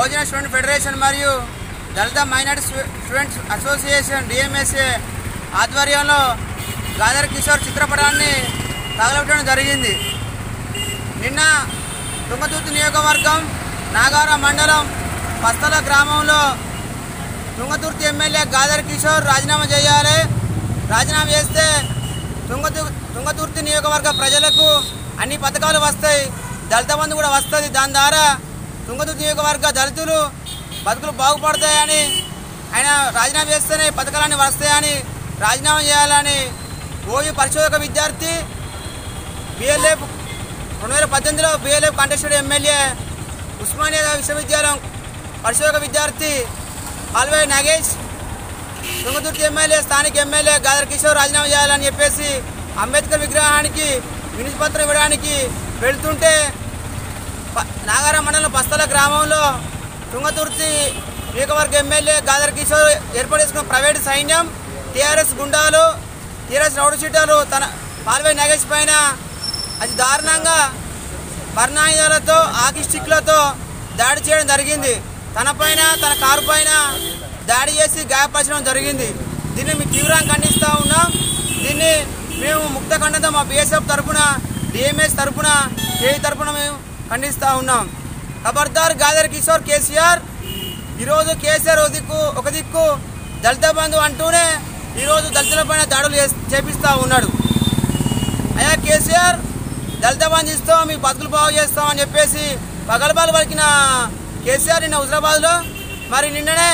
బహుజన student federation మరియు Dalit minority స్టూ- students association DMSA ఆధ్వర్యంలో గాదర్ కిషోర్ చిత్రపటాన్ని తగలబెట్టడం జరిగింది నిన్న తుంగతుర్తి నియోజకవర్గం నాగార మండలం పస్తల గ్రామంలో తుంగతుర్తి ఎమ్మెల్యే గాదర్ కిషోర్ రాజీనామా చేయాలి రాజీనామా చేస్తే తుంగతు తుంగతుర్తి నియోజకవర్గ ప్రజలకు అన్ని పథకాలు వస్తాయి దళిత బంధు కూడా వస్తుంది దాని ద్వారా తుంగతుర్తి నియోజకవర్గ దళితులు బతుకులు బాగుపడతాయని ఆయన రాజీనామా చేస్తేనే ఈ పథకాలన్నీ వస్తాయని రాజీనామా చేయాలని ఓయూ పరిశోధక విద్యార్థి బిఎల్ఎఫ్ రెండు వేల పద్దెనిమిదిలో బిఎల్ఎఫ్ కంటెస్టెడ్ ఎమ్మెల్యే ఉస్మానియా విశ్వవిద్యాలయం పరిశోధక విద్యార్థి పాల్వాయి నాగేష్ తుంగతుర్తి ఎమ్మెల్యే స్థానిక ఎమ్మెల్యే గాదర్ కిషోర్ రాజీనామా చేయాలని చెప్పేసి అంబేద్కర్ విగ్రహానికి వినతి పత్రం ఇవ్వడానికి వెళ్తుంటే ప- నాగార మండలం పస్తల గ్రామంలో తుంగతుర్తి నియోజకవర్గ ఎమ్మెల్యే గాదర్ కిషోర్ ఏర్పాటు చేసుకున్న ప్రైవేటు సైన్యం టీఆర్ఎస్ గుండాలు టీఆర్ఎస్ రౌడ్ షీటర్లు తన పాల్వై నాగేష్ పైన అతి దారుణంగా బర్ణాయుధాలతో ఆకి స్టిక్లతో దాడి చేయడం జరిగింది తన పైన తన కారు పైన దాడి చేసి గాయపరచడం జరిగింది దీన్ని మేము తీవ్రంగా ఖండిస్తూ ఉన్నాం దీన్ని మేము ముక్త ఖండంతో మా బిఎస్ఎఫ్ తరఫున డిఎంఎస్ తరఫున కేవీ తరఫున మేము ఖండిస్తూ ఉన్నాం ఖబర్దార్ గాదర్ కిషోర్ కేసీఆర్ ఈరోజు కేసీఆర్ ఒక దిక్కు ఒక దిక్కు దళిత బంధు అంటూనే ఈరోజు దళితులపైన దాడులు చేస్- చేపిస్తూ ఉన్నాడు అయ్యా కేసీఆర్ దళిత బంధు ఇస్తాం మీ బతుకులు బాగు చేస్తాం అని చెప్పేసి పగలబాలు పలికిన కేసీఆర్ నిన్న హుజరాబాద్లో మరి నిన్ననే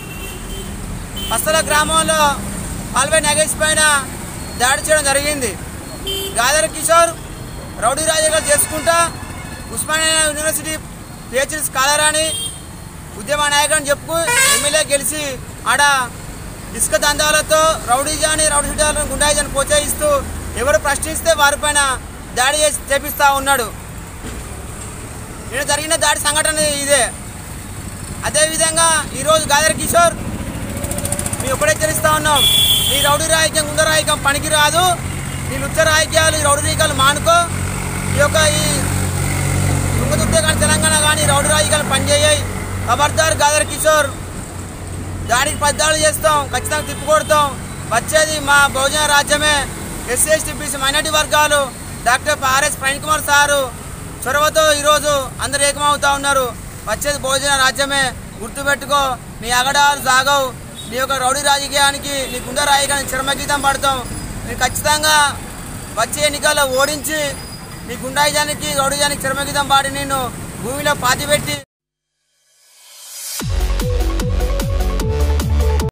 పస్తల గ్రామంలో పాల్వై నాగేష్ పైన దాడి చేయడం జరిగింది గాదర్ కిషోర్ రౌడీ రాజాగా చేసుకుంటా ఉస్మానియా యూనివర్సిటీ పిహెచ్డి స్కాలర్ అని ఉద్యమ నాయకుడు అని చెప్పు ఎమ్మెల్యే గెలిచి ఆడ ఇసుక దందాలతో రౌడీజాని రౌడీ షీటాలను గుండాయిజాన్ని ప్రోత్సహిస్తూ ఎవరు ప్రశ్నిస్తే వారిపైన దాడి చేసి చేపిస్తూ ఉన్నాడు నేను జరిగిన దాడి సంఘటన ఇదే అదేవిధంగా ఈరోజు గాదర్ కిషోర్ మేము ఒకటే తెలుస్తా ఉన్నాం నీ రౌడీ రాజకీయం గుండె రాజకీయం పనికి రాదు నీ లుచ్చ రాజకీయాలు ఈ రౌడీ రాజకీయాలు మానుకో ఈ యొక్క ఈ తుంగతుర్తే కానీ తెలంగాణ కానీ రౌడీ రాజకీయాలు పనిచేయాయి ఖబర్దార్ గాదర్ కిషోర్ దాడికి పద్దాలు చేస్తాం ఖచ్చితంగా తిప్పికొడతాం వచ్చేది మా బహుజన రాజ్యమే ఎస్సీ ఎస్టీ బీసీ మైనార్టీ వర్గాలు doctor RS Praveen Kumar sir చొరవతో ఈరోజు అందరు ఏకమవుతా ఉన్నారు వచ్చేది బహుజన రాజ్యమే గుర్తుపెట్టుకో నీ అగడాలు సాగవు నీ యొక్క రౌడీ రాజకీయానికి నీ గుండె రాజకీయానికి చర్మగీతం పడతాం నేను ఖచ్చితంగా వచ్చే ఎన్నికల్లో ఓడించి నీ గుండాయిజానికి రౌడీజానికి చర్మగీతం పాడి నిన్ను భూమిలో పాతిపెట్టి